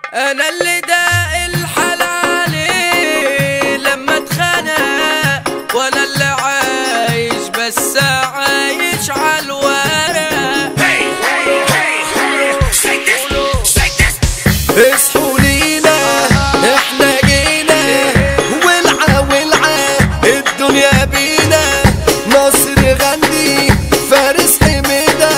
انا اللي داق الحلال لما اتخانق وانا اللي عايش بس عايش على الورق اصحوا لينا احنا جينا ولعة ولعة الدنيا بينا ناصر غندي فارس حميدة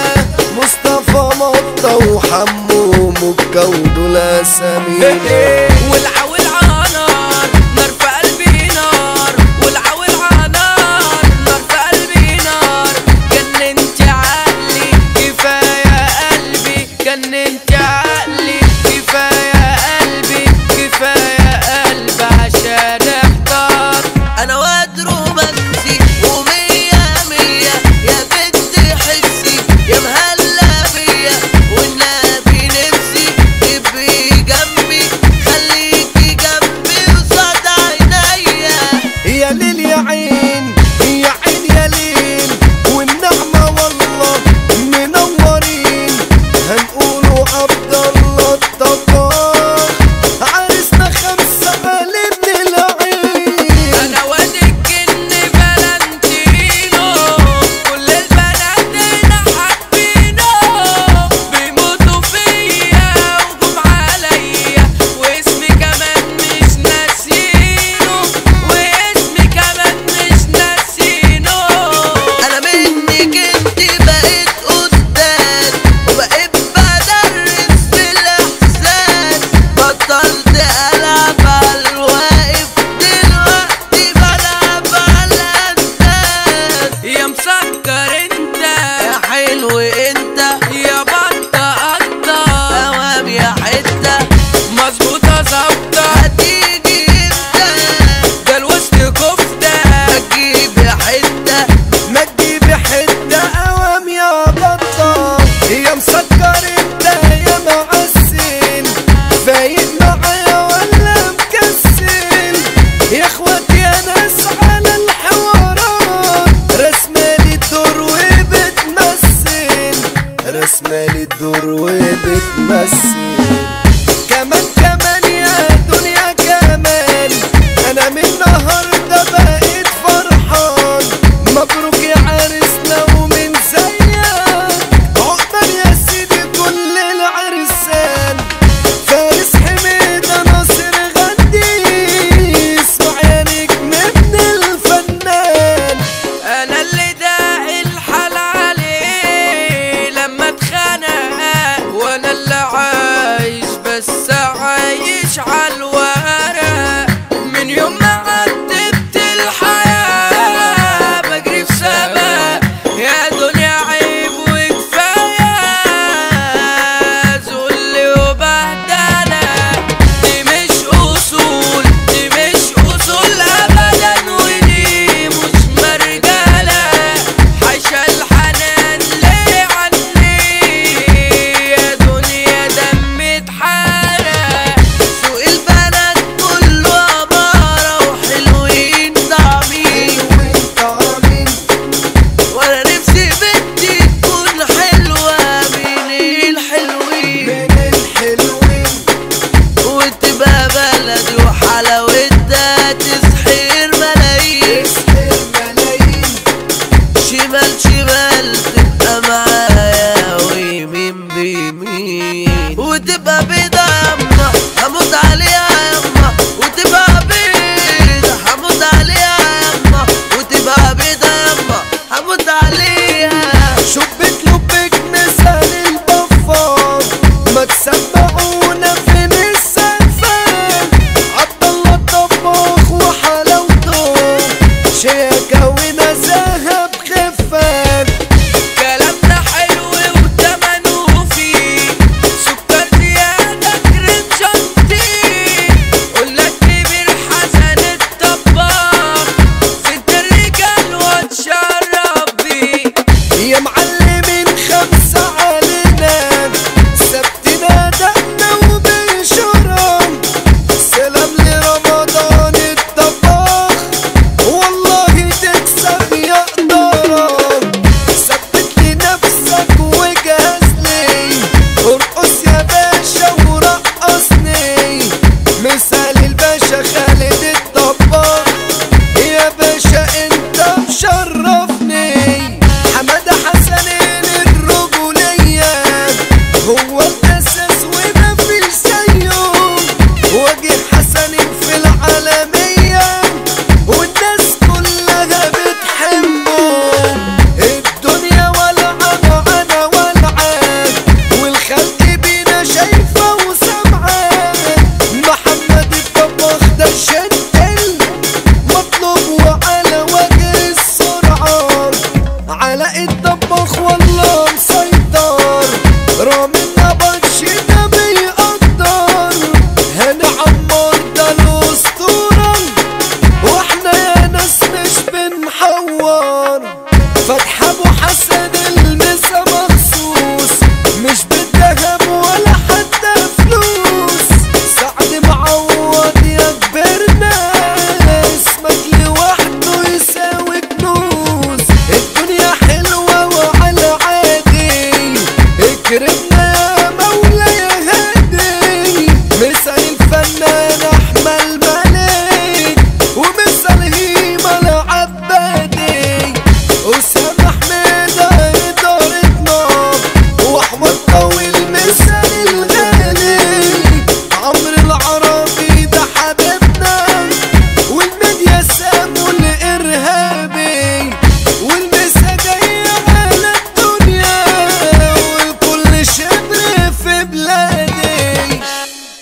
مصطفى مطة وحمو مكة ودول اسامينا ولع ولع نار نار في قلبي نار ولع ولع نار نار في قلبي نار جننت عقلي كفاية قلبي جننت عقلي كفاية قلبي كفاية قلبي عشان احتار انا واد رومانسي ومية مية يا بنت حسي يا مهلا بيا والنبي نفسي تبقي جنبي خليكي جنبي قصاد عينيا يا ليل يا عين يا عين يا ليل والنعمة والله منورين هنقولوا عبد الله الطباخ عرسنا خمسة قلب العين انا واد الجن فالنتينو كل البنات هنا حابينه بيموتوا فيا وجم عليا واسمي كمان مش ناسينه واسمي كمان مش ناسينه انا منك انت بقيت استاذ وبقيت بدرس في الاحساس بطلت العب على الواقف دلوقتي بلعب على الناس يا مسكر انت يا حلو انت يا بطة قطة اوام يا حته مظبوطة ظابطة هتيجي امتى ده الوسط كفتة هتجيب يا حته ما تجيب حتة قوام يا بطة يا مسكر انت يا معسل فايق معايا ولا مكسل يا اخوات يا ناس على الحوارات رسمة لي الدور وبتمثل رسمة لي الدور وبتمثل كمان كمان يا دنيا كمان انا من النهارده بقيت فرحان مبروك يا عرسنا ومن زيك عقبال يا سيدي كل العرسان فارس حميدة ناصر غندي اسمع يا نجم ابن الفنان انا اللي داعي الحل عليه لما اتخانق وانا اللي عايش بس عايش عالوقت